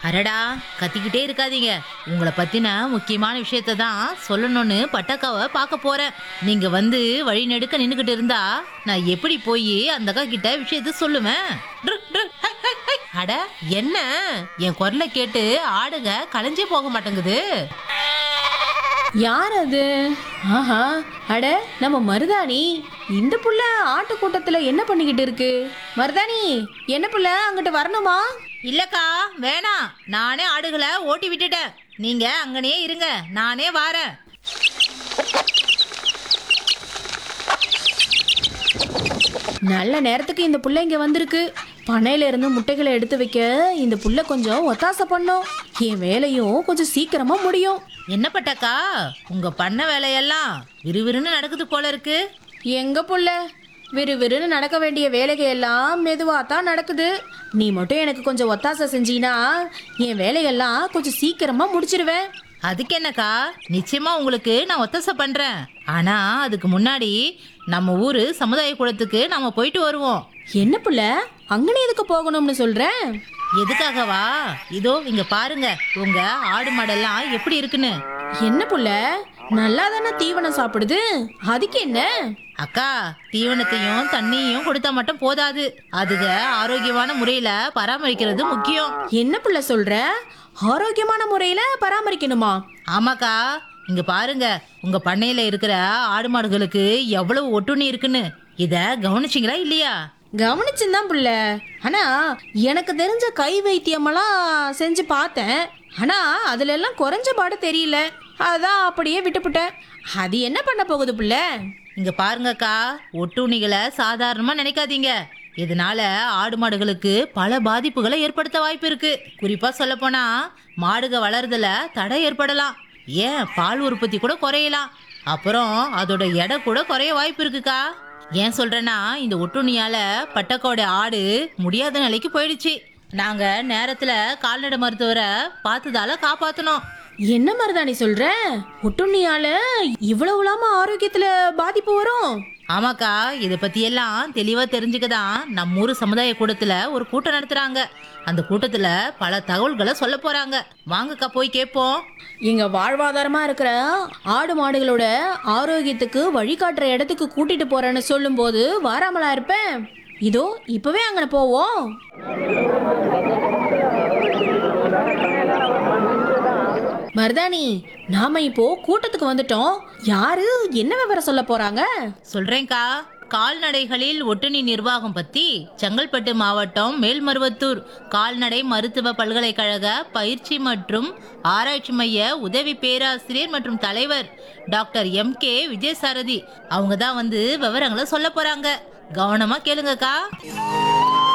அடடா கத்திக்கிட்டே இருக்காதீங்க உங்களை பத்தின முக்கியமான விஷயத்தை தான் சொல்லணும்னு பட்டக்காவை பார்க்க போறேன் நீங்க வந்து வழி நெடுக்க நின்னுகிட்டு இருந்தா நான் எப்படி போய் அந்த அக்கா கிட்ட விஷயத்த சொல்லுவேன் true, true, hi, hi, hi. அட என்ன என் குரலை கேட்டு ஆடுங்க களைஞ்சே போக மாட்டேங்குது யார் அது ஆஹா அட நம்ம மருதாணி இந்த புள்ள ஆட்டு கூட்டத்துல என்ன பண்ணிக்கிட்டு இருக்கு மருதாணி என்ன புள்ள அங்கிட்டு வரணுமா இல்லக்கா வேணாம் நானே ஆடுகளை ஓட்டி விட்டுட்டேன் நீங்க அங்கனே இருங்க நானே வாரேன் நல்ல நேரத்துக்கு இந்த புள்ள இங்க வந்திருக்கு பண்ணையில இருந்து முட்டைகளை எடுத்து வைக்க இந்த புள்ள கொஞ்சம் ஒத்தாசை பண்ணும் என் வேலையும் கொஞ்சம் சீக்கிரமா முடியும் என்ன பட்டக்கா உங்க பண்ண வேலையெல்லாம் விறுவிறுன்னு நடக்குது போல இருக்கு எங்க புள்ள விறுவிறுன்னு நடக்க வேண்டிய வேலைகள் எல்லாம் மெதுவா தான் நடக்குது நீ மட்டும் எனக்கு கொஞ்சம் ஒத்தாசை செஞ்சீனா என் வேலையெல்லாம் கொஞ்சம் சீக்கிரமா முடிச்சிருவேன் அதுக்கு என்னக்கா நிச்சயமா உங்களுக்கு நான் ஒத்தாசை பண்றேன் ஆனா அதுக்கு முன்னாடி நம்ம ஊரு சமுதாய கூடத்துக்கு நாம போயிட்டு வருவோம் என்ன புள்ள அங்கனே எதுக்கு போகணும்னு சொல்றேன் எதுக்காகவா இதோ இங்க பாருங்க உங்க ஆடு மாடெல்லாம் எப்படி இருக்குன்னு என்ன புள்ள நல்லா தானே தீவனம் சாப்பிடுது அதுக்கு என்ன அக்கா தீவனத்தையும் தண்ணியும் கொடுத்தா மட்டும் போதாது அதுக ஆரோக்கியமான முறையில பராமரிக்கிறது முக்கியம் என்ன புள்ள சொல்ற ஆரோக்கியமான முறையில பராமரிக்கணுமா ஆமாக்கா இங்க பாருங்க உங்க பண்ணையில இருக்கிற ஆடு மாடுகளுக்கு எவ்வளவு ஒட்டுண்ணி இருக்குன்னு இத கவனிச்சிங்களா இல்லையா கவனிச்சுதான் புள்ள ஆனா எனக்கு தெரிஞ்ச கை வைத்தியமெல்லாம் செஞ்சு பார்த்தேன் ஆனா அதுல எல்லாம் குறைஞ்ச பாடு தெரியல அதான் அப்படியே விட்டுப்புட்டேன் அது என்ன பண்ண போகுது புள்ள இங்க பாருங்கக்கா ஒட்டுண்ணிகளை சாதாரணமா நினைக்காதீங்க இதனால ஆடு மாடுகளுக்கு பல பாதிப்புகளை ஏற்படுத்த வாய்ப்பு இருக்கு குறிப்பா சொல்ல போனா மாடுக வளர்றதுல தடை ஏற்படலாம் ஏன் பால் உற்பத்தி கூட குறையலாம் அப்புறம் அதோட எடை கூட குறைய வாய்ப்பு இருக்குக்கா ஏன் சொல்றேன்னா இந்த ஒட்டுண்ணியால பட்டக்கோட ஆடு முடியாத நிலைக்கு போயிடுச்சு நாங்க நேரத்துல கால்நடை மருத்துவரை பார்த்ததால காப்பாத்தணும் என்ன மருதாணி சொல்ற ஒட்டுண்ணியால இவ்வளவுலாம ஆரோக்கியத்துல பாதிப்பு வரும் ஆமாக்கா இதை பத்தி எல்லாம் தெளிவா தெரிஞ்சுக்க தான் நம்ம ஊர் சமுதாய கூடத்துல ஒரு கூட்டம் நடத்துறாங்க அந்த கூட்டத்துல பல தகவல்களை சொல்ல போறாங்க வாங்கக்கா போய் கேட்போம் எங்க வாழ்வாதாரமா இருக்கிற ஆடு மாடுகளோட ஆரோக்கியத்துக்கு வழிகாட்டுற இடத்துக்கு கூட்டிட்டு போறேன்னு சொல்லும்போது வாராமலா இருப்பேன் இதோ இப்பவே அங்கன போவோம் மருதாணி நாம இப்போ கூட்டத்துக்கு வந்துட்டோம் யாரு என்ன விவரம் சொல்ல போறாங்க சொல்றேன்க்கா கால்நடைகளில் ஒட்டுண்ணி நிர்வாகம் பத்தி செங்கல்பட்டு மாவட்டம் மேல்மருவத்தூர் கால்நடை மருத்துவ பல்கலைக்கழக பயிற்சி மற்றும் ஆராய்ச்சி மைய உதவி பேராசிரியர் மற்றும் தலைவர் டாக்டர் எம் கே விஜயசாரதி அவங்க தான் வந்து விவரங்களை சொல்ல போறாங்க கவனமா கேளுங்கக்கா